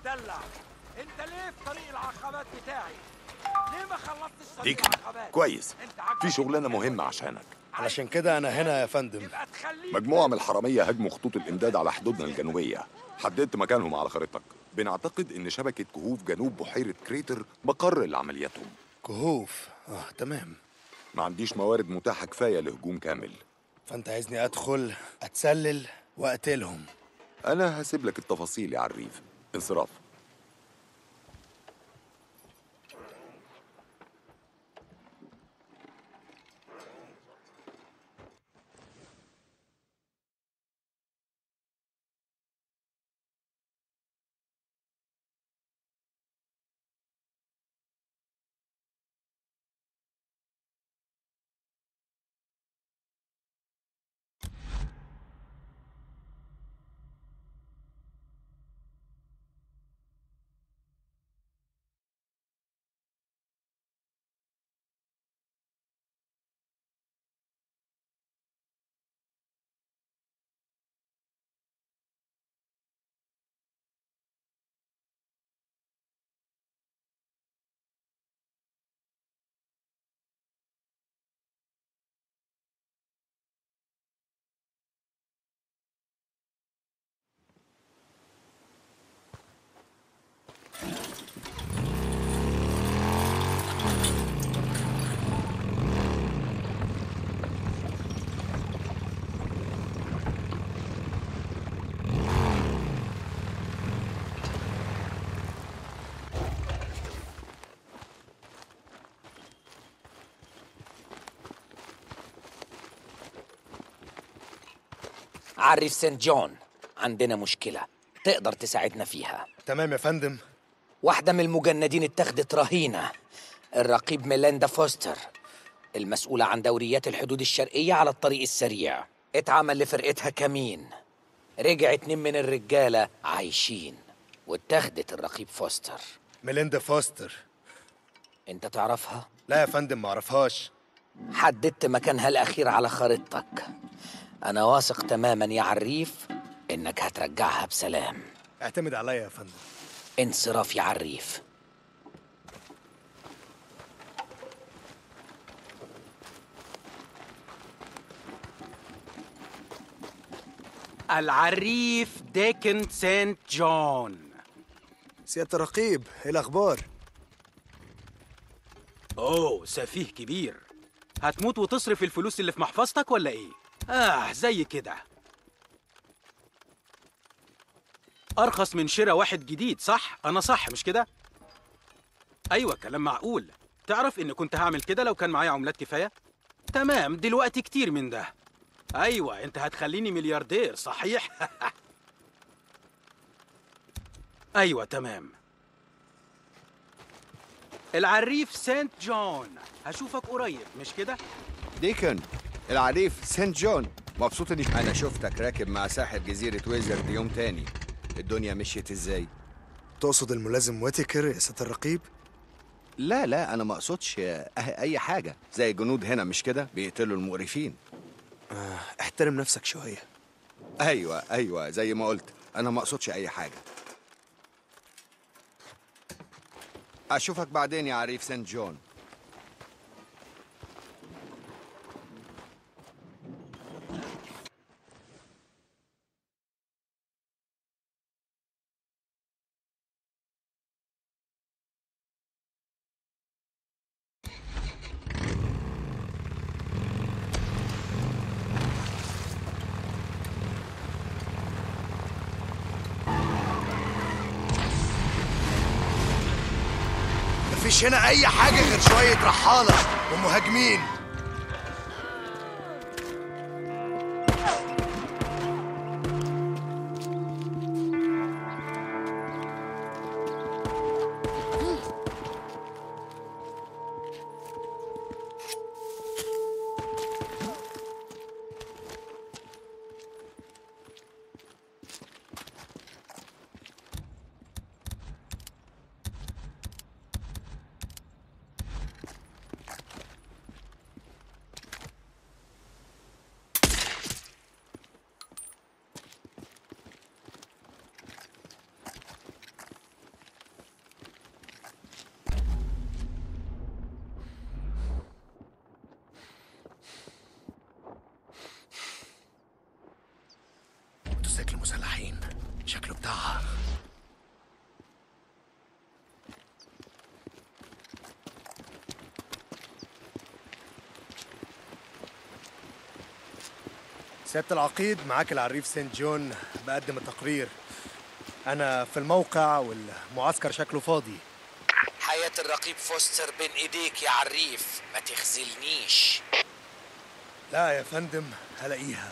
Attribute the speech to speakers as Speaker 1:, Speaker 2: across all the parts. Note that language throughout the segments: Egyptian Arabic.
Speaker 1: مدلع انت ليه في طريق العقبات بتاعي ليه ما خلصتش طريق
Speaker 2: ديكن
Speaker 1: العقبات
Speaker 2: كويس
Speaker 1: انت عاجبك
Speaker 2: في شغلانه مهمه عشانك
Speaker 3: علشان كده انا هنا يا فندم
Speaker 1: يبقى تخليك
Speaker 2: مجموعه من الحراميه هاجموا خطوط الامداد على حدودنا الجنوبيه حددت مكانهم على خريطتك بنعتقد ان شبكه كهوف جنوب بحيره كريتر مقر لعملياتهم
Speaker 3: كهوف اه تمام
Speaker 2: ما عنديش موارد متاحه كفايه لهجوم كامل
Speaker 3: فانت عايزني ادخل اتسلل واقتلهم
Speaker 2: انا هسيب لك التفاصيل يا عريف انصراف
Speaker 4: عرف سنت جون عندنا مشكلة تقدر تساعدنا فيها
Speaker 3: تمام يا فندم
Speaker 4: واحدة من المجندين اتخذت رهينة الرقيب ميلاندا فوستر المسؤولة عن دوريات الحدود الشرقية على الطريق السريع اتعمل لفرقتها كمين رجع اتنين من الرجالة عايشين واتخذت الرقيب فوستر
Speaker 3: ميليندا فوستر
Speaker 4: انت تعرفها؟
Speaker 3: لا يا فندم معرفهاش
Speaker 4: حددت مكانها الأخير على خريطتك أنا واثق تماما يا عريف إنك هترجعها بسلام
Speaker 3: اعتمد عليا يا فندم
Speaker 4: انصراف يا عريف
Speaker 5: العريف ديكن سانت جون
Speaker 3: سيادة الرقيب ايه الاخبار
Speaker 5: اوه سفيه كبير هتموت وتصرف الفلوس اللي في محفظتك ولا ايه اه زي كده ارخص من شراء واحد جديد صح انا صح مش كده ايوه كلام معقول تعرف ان كنت هعمل كده لو كان معايا عملات كفايه تمام دلوقتي كتير من ده ايوه انت هتخليني ملياردير صحيح ايوه تمام العريف سانت جون هشوفك قريب مش كده
Speaker 6: ديكن العريف سنت جون مبسوط اني انا شفتك راكب مع ساحر جزيرة ويزرد يوم تاني الدنيا مشيت ازاي
Speaker 3: تقصد الملازم واتيكر يا سيادة الرقيب
Speaker 6: لا لا انا ما اقصدش آه، اي حاجة زي الجنود هنا مش كده بيقتلوا المقرفين
Speaker 3: آه احترم نفسك شوية
Speaker 6: ايوه ايوه زي ما قلت انا ما اقصدش اي حاجة اشوفك بعدين يا عريف سنت جون
Speaker 3: مفيش هنا اي حاجة غير شوية رحالة ومهاجمين موتوسيكل مسلحين شكله بتاعها سيادة العقيد معاك العريف سنت جون بقدم التقرير أنا في الموقع والمعسكر شكله فاضي
Speaker 4: حياة الرقيب فوستر بين ايديك يا عريف ما تخزلنيش
Speaker 3: لا يا فندم هلاقيها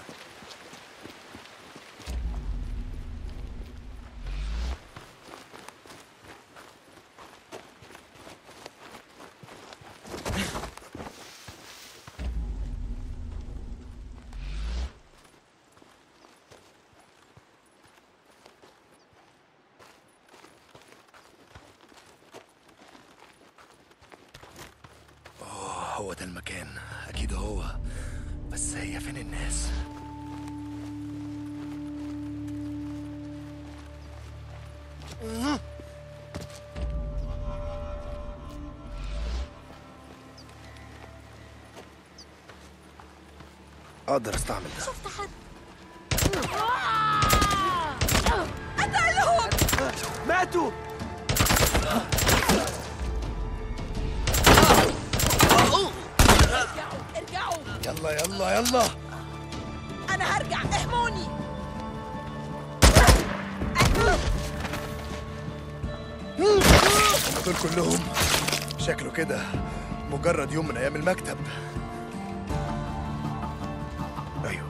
Speaker 3: أوه، هو ده المكان أكيد هو بس هي فين الناس؟ اقدر استعمل ده
Speaker 7: شفت حد
Speaker 1: ماتوا
Speaker 7: ارجعوا ارجعوا
Speaker 3: يلا يلا يلا
Speaker 7: انا هرجع احموني
Speaker 3: هم دول كلهم شكله كده مجرد يوم من ايام المكتب ايوه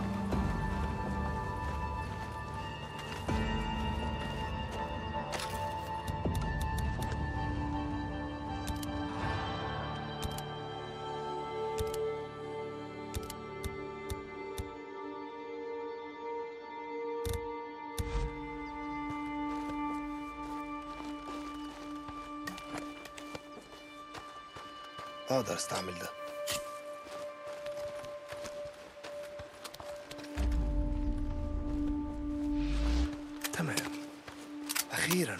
Speaker 3: اقدر استعمل ده تمام اخيرا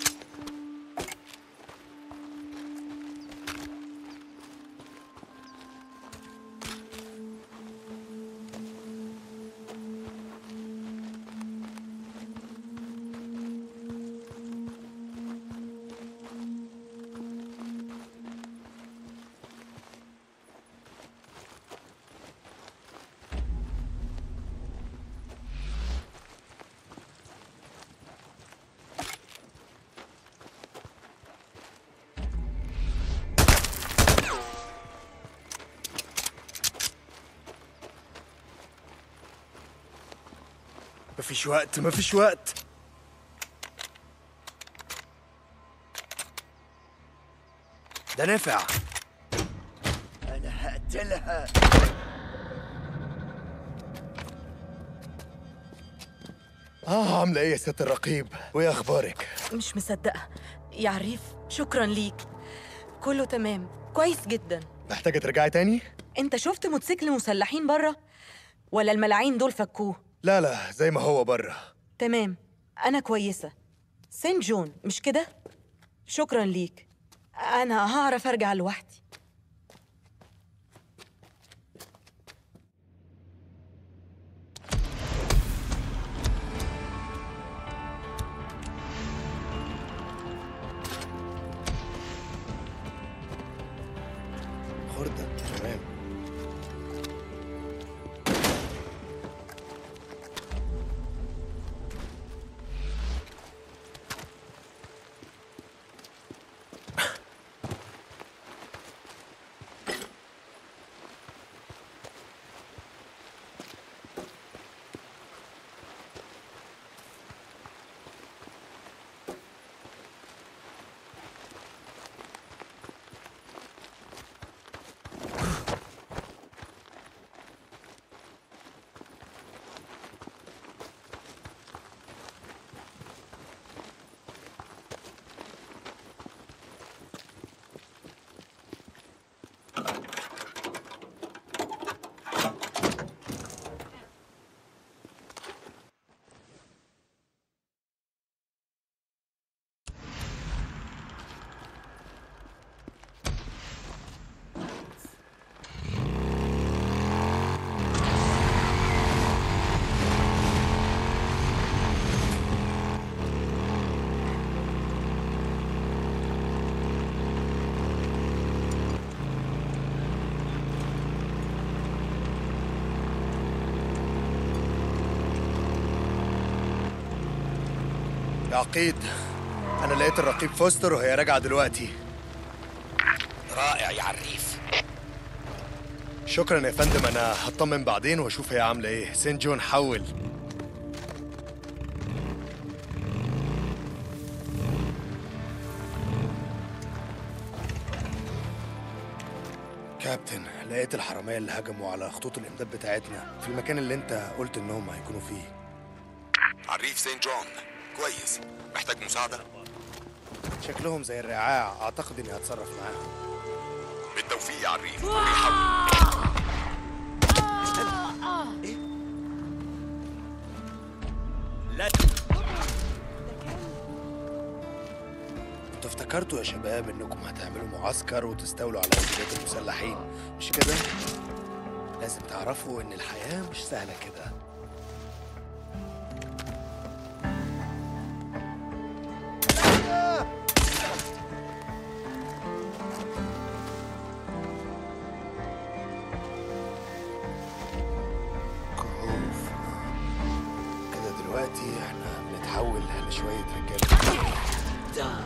Speaker 3: مفيش وقت مفيش وقت ده نفع انا هقتلها اه عامله ايه يا ست الرقيب وايه اخبارك
Speaker 7: مش مصدقة يا عريف شكرا ليك كله تمام كويس جدا
Speaker 3: محتاجه ترجعي تاني
Speaker 7: انت شفت موتوسيكل مسلحين بره ولا الملاعين دول فكوه
Speaker 3: لا لا زي ما هو بره
Speaker 7: تمام انا كويسة سين جون مش كده شكرا ليك انا هعرف ارجع لوحدي
Speaker 3: خردة تمام يا عقيد انا لقيت الرقيب فوستر وهي راجعه دلوقتي
Speaker 4: رائع يا عريف
Speaker 3: شكرا يا فندم انا هطمن بعدين واشوف هي عامله ايه سين جون حول كابتن لقيت الحرامية اللي هجموا على خطوط الإمداد بتاعتنا في المكان اللي أنت قلت إنهم هيكونوا فيه
Speaker 2: عريف سين جون كويس محتاج مساعدة؟
Speaker 3: شكلهم زي الرعاع أعتقد إني هتصرف معاهم
Speaker 2: بالتوفيق يا عريف بيحاول
Speaker 1: لا
Speaker 3: انتوا افتكرتوا يا شباب انكم هتعملوا معسكر وتستولوا على اسريات المسلحين مش كده؟ لازم تعرفوا ان الحياة مش سهلة كده كهوف كده دلوقتي احنا بنتحول لشوية رجالة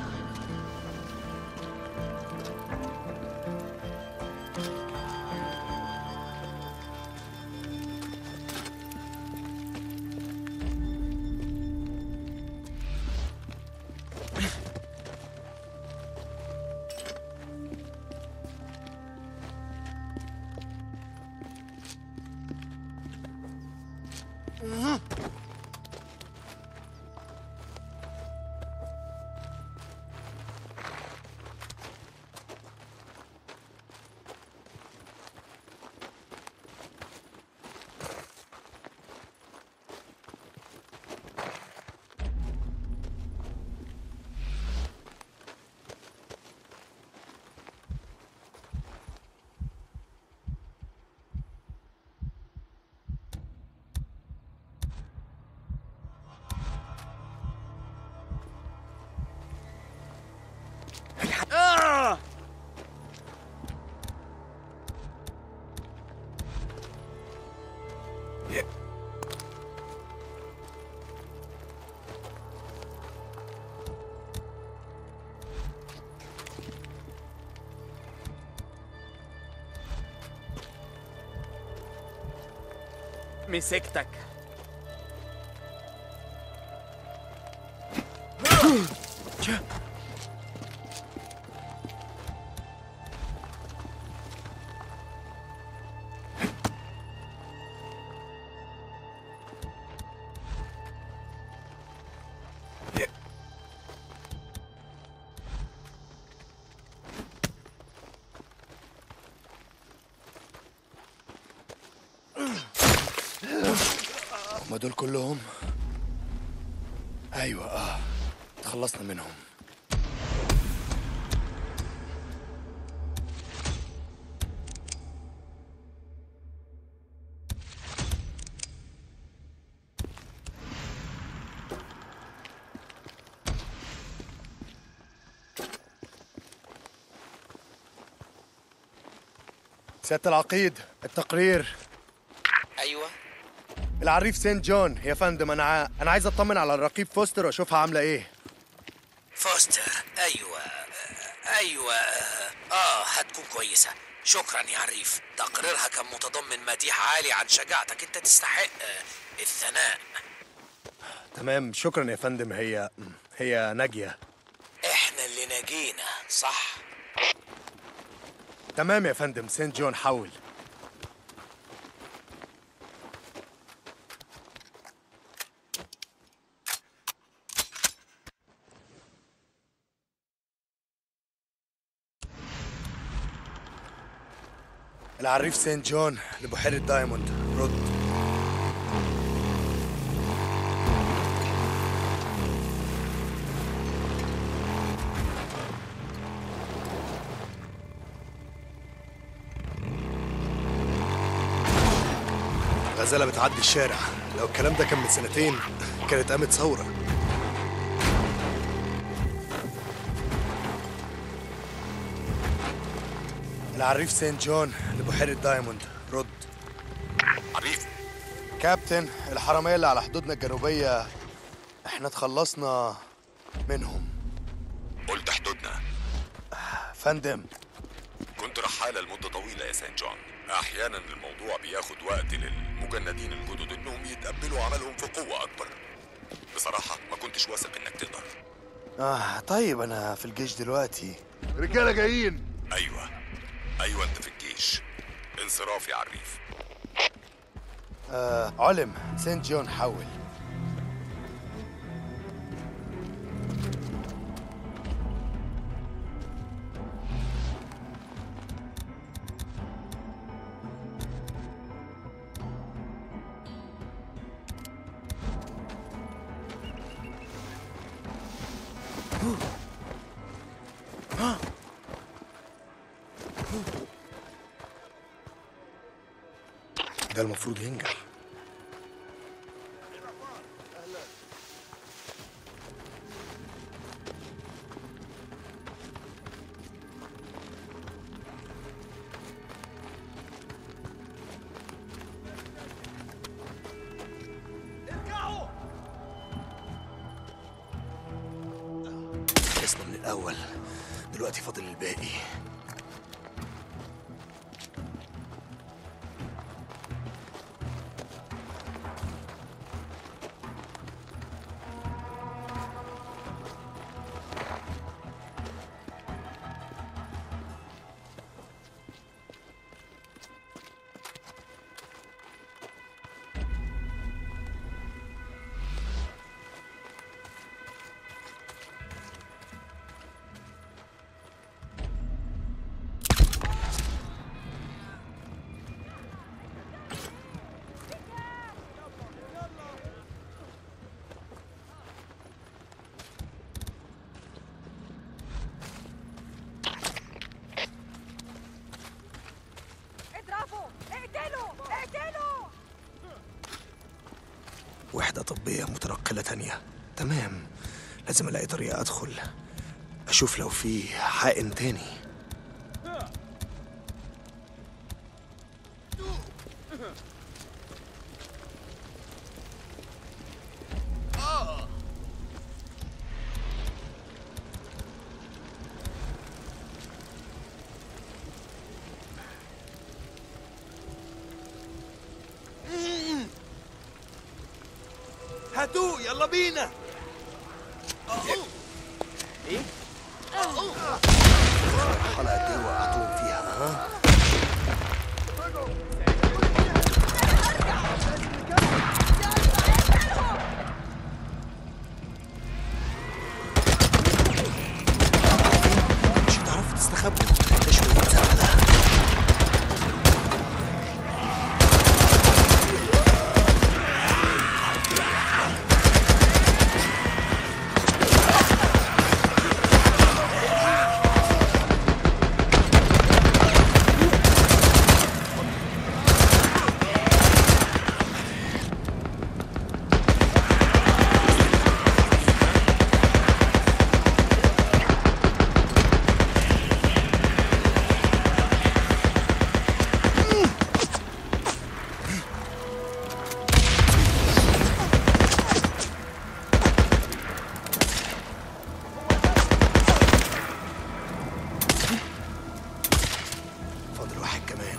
Speaker 1: مسكتك
Speaker 3: هما دول كلهم ايوه اه تخلصنا منهم سيادة العقيد التقرير
Speaker 4: ايوه
Speaker 3: العريف سين جون يا فندم انا ع... انا عايز اطمن على الرقيب فوستر واشوفها عامله ايه
Speaker 4: فوستر ايوه ايوه اه هتكون كويسه شكرا يا عريف تقريرها كان متضمن مديح عالي عن شجاعتك انت تستحق الثناء
Speaker 3: تمام شكرا يا فندم هي هي ناجيه
Speaker 4: احنا اللي نجينا صح
Speaker 3: تمام يا فندم سين جون حول العريف سين جون لبحيرة دايموند رد غزالة بتعدي الشارع لو الكلام ده كان من سنتين كانت قامت ثورة العريف سين جون لبحيرة دايموند رد
Speaker 2: عريف
Speaker 3: كابتن الحرامية اللي على حدودنا الجنوبية احنا تخلصنا منهم
Speaker 2: قلت حدودنا
Speaker 3: فندم
Speaker 2: كنت رحالة لمدة طويلة يا سان جون أحيانا الموضوع بياخد وقت للمجندين الجدد إنهم يتقبلوا عملهم في قوة أكبر بصراحة ما كنتش واثق إنك تقدر
Speaker 3: اه طيب انا في الجيش دلوقتي
Speaker 8: رجاله جايين
Speaker 2: أيوة أيوة أنت في الجيش انصرافي على الريف
Speaker 3: آه علم سنت جون حول ده المفروض ينجح
Speaker 1: ارجعوا
Speaker 3: اسمه من الأول دلوقتي فاضل الباقي
Speaker 9: اضربوا اقتلوا اقتلوا
Speaker 3: وحدة طبية متنقلة تانية تمام لازم ألاقي طريقة أدخل أشوف لو في حائن تاني
Speaker 1: هاتوه يلا بينا
Speaker 3: حلقة قد إيه وقعتهم فيها ها مش هتعرفوا تستخبوا ده شوية زبالة فاضل واحد كمان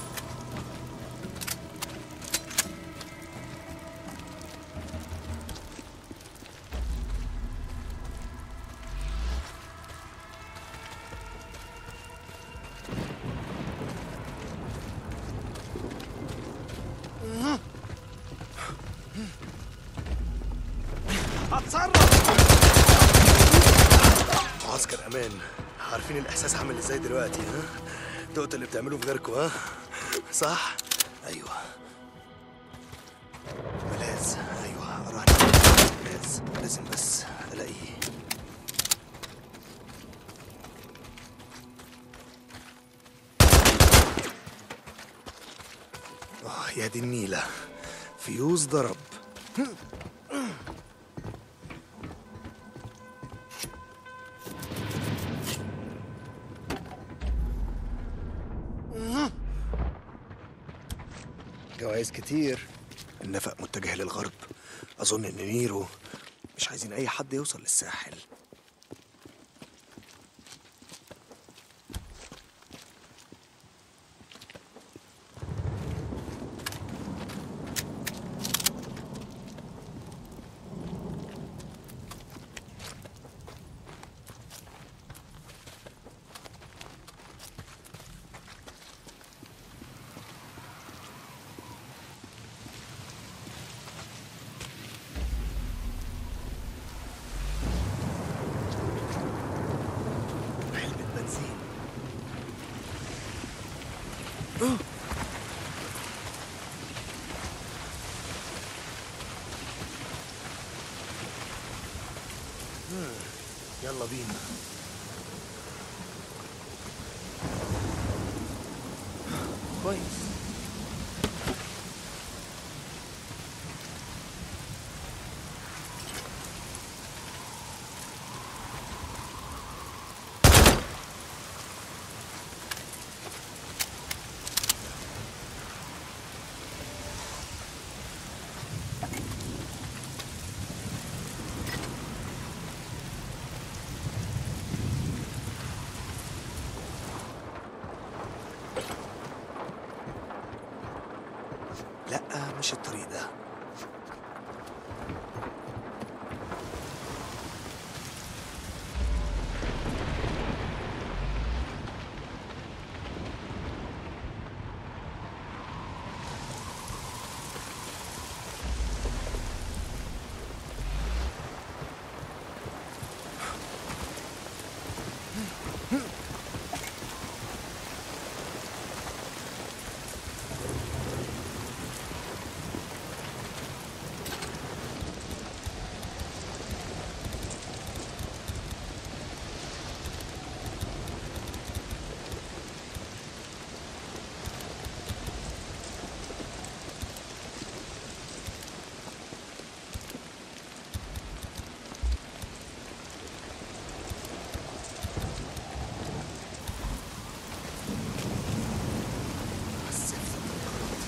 Speaker 3: معسكر امان عارفين الاحساس عامل ازاي دلوقتي ها دقت اللي بتعملوه في غيركم ها صح ايوه ملاذ ايوه قرأت ملاذ لازم بس الاقيه اه يا دي النيلة فيوز ضرب جوائز كتير النفق متجه للغرب أظن إن نيرو مش عايزين أي حد يوصل للساحل يلا بينا كويس لا مش الطريق ده بس افتكرت.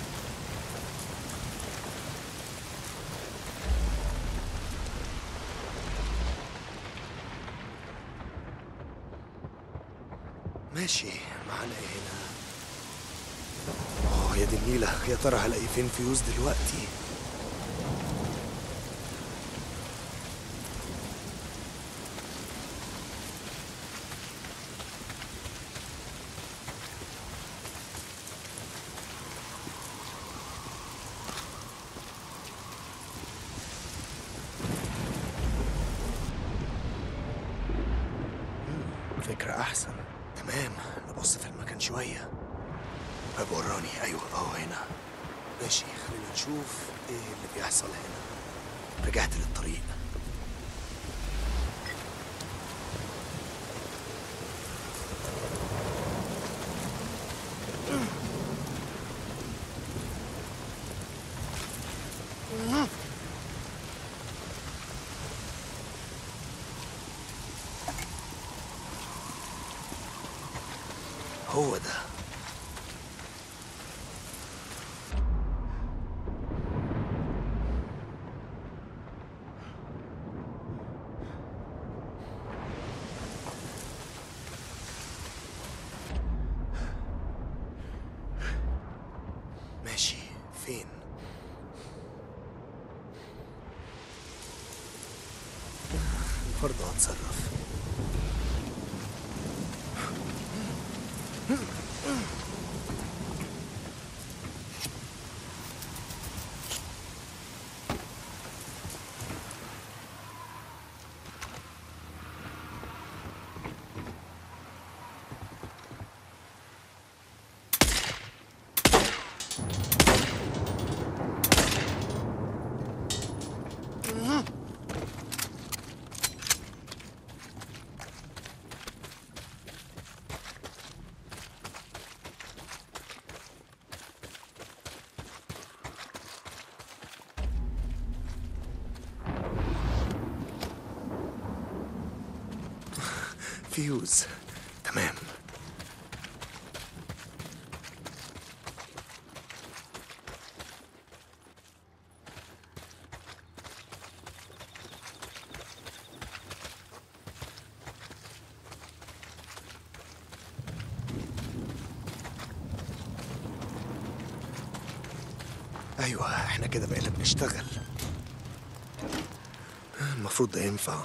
Speaker 3: ماشي معانا ايه هنا اه يا دي النيلة يا ترى هلاقي فين فيوز دلوقتي فكرة أحسن تمام نبص في المكان شوية طيب وراني أيوة أهو هنا ماشي خلينا نشوف إيه اللي بيحصل هنا رجعت للطريق هو ده ماشي فين برضه هتصرف فيوز تمام ايوه احنا كده بقينا بنشتغل المفروض ده ينفع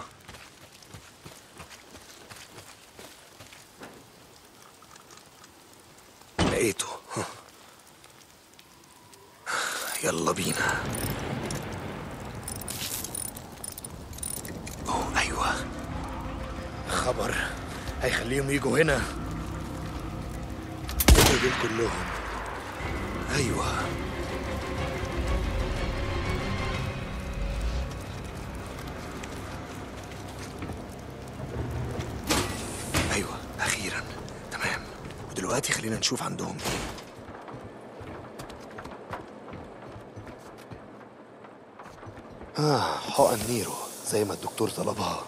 Speaker 3: لقيته ها. يلا بينا اوه ايوه خبر هيخليهم يجوا هنا دول كلهم ايوه خلينا نشوف عندهم ايه آه حقن نيرو زي ما الدكتور طلبها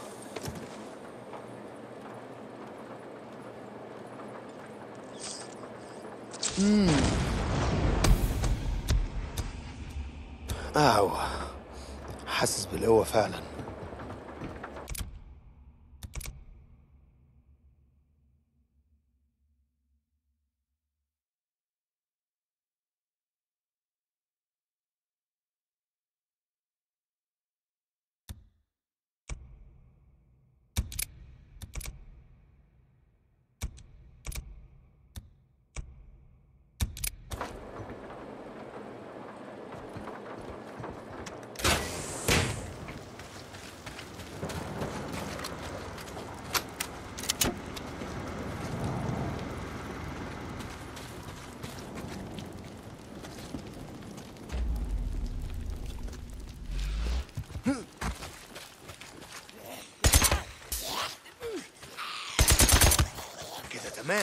Speaker 3: مم. أو حاسس بالقوة فعلا كده تمام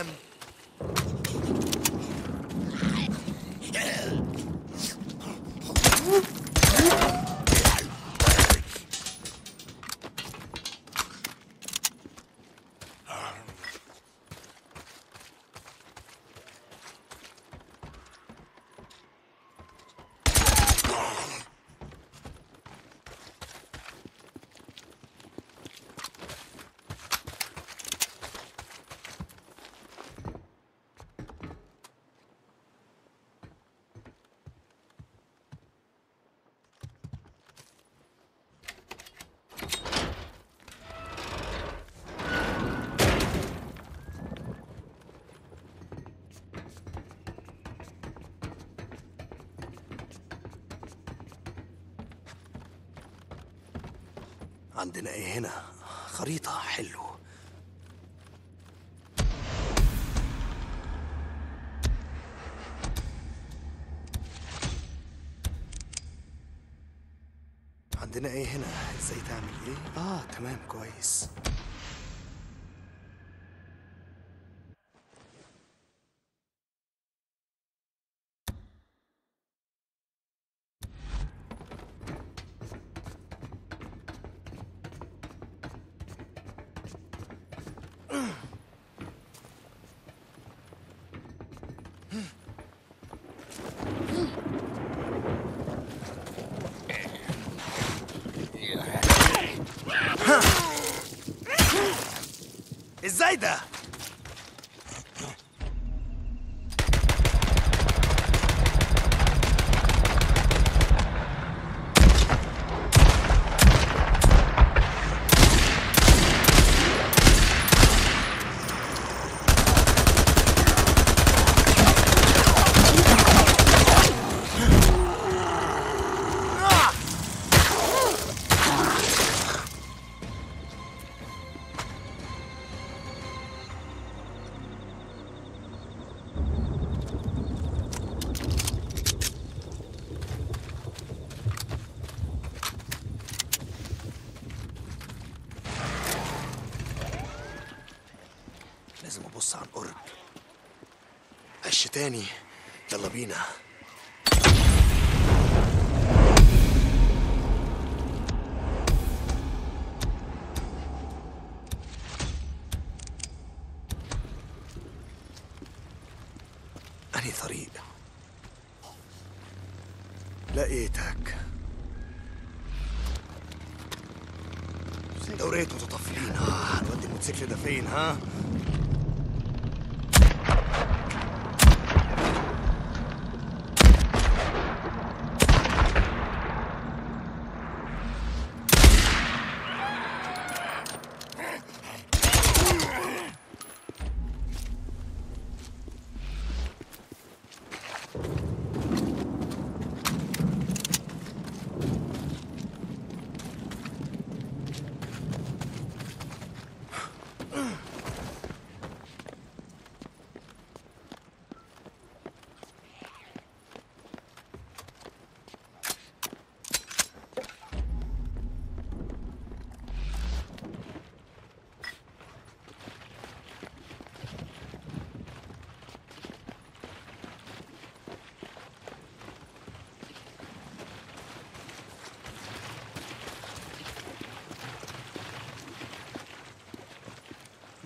Speaker 3: عندنا ايه هنا خريطة حلو عندنا ايه هنا ازاي تعمل ايه اه تمام كويس ازاي ده لازم ابص عن قرب قش تاني يلا بينا أنهي طريق لقيتك دورية متطفلين ها هنودي الموتوسيكل ده فين ها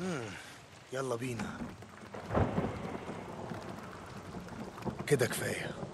Speaker 3: يلا بينا كده كفايه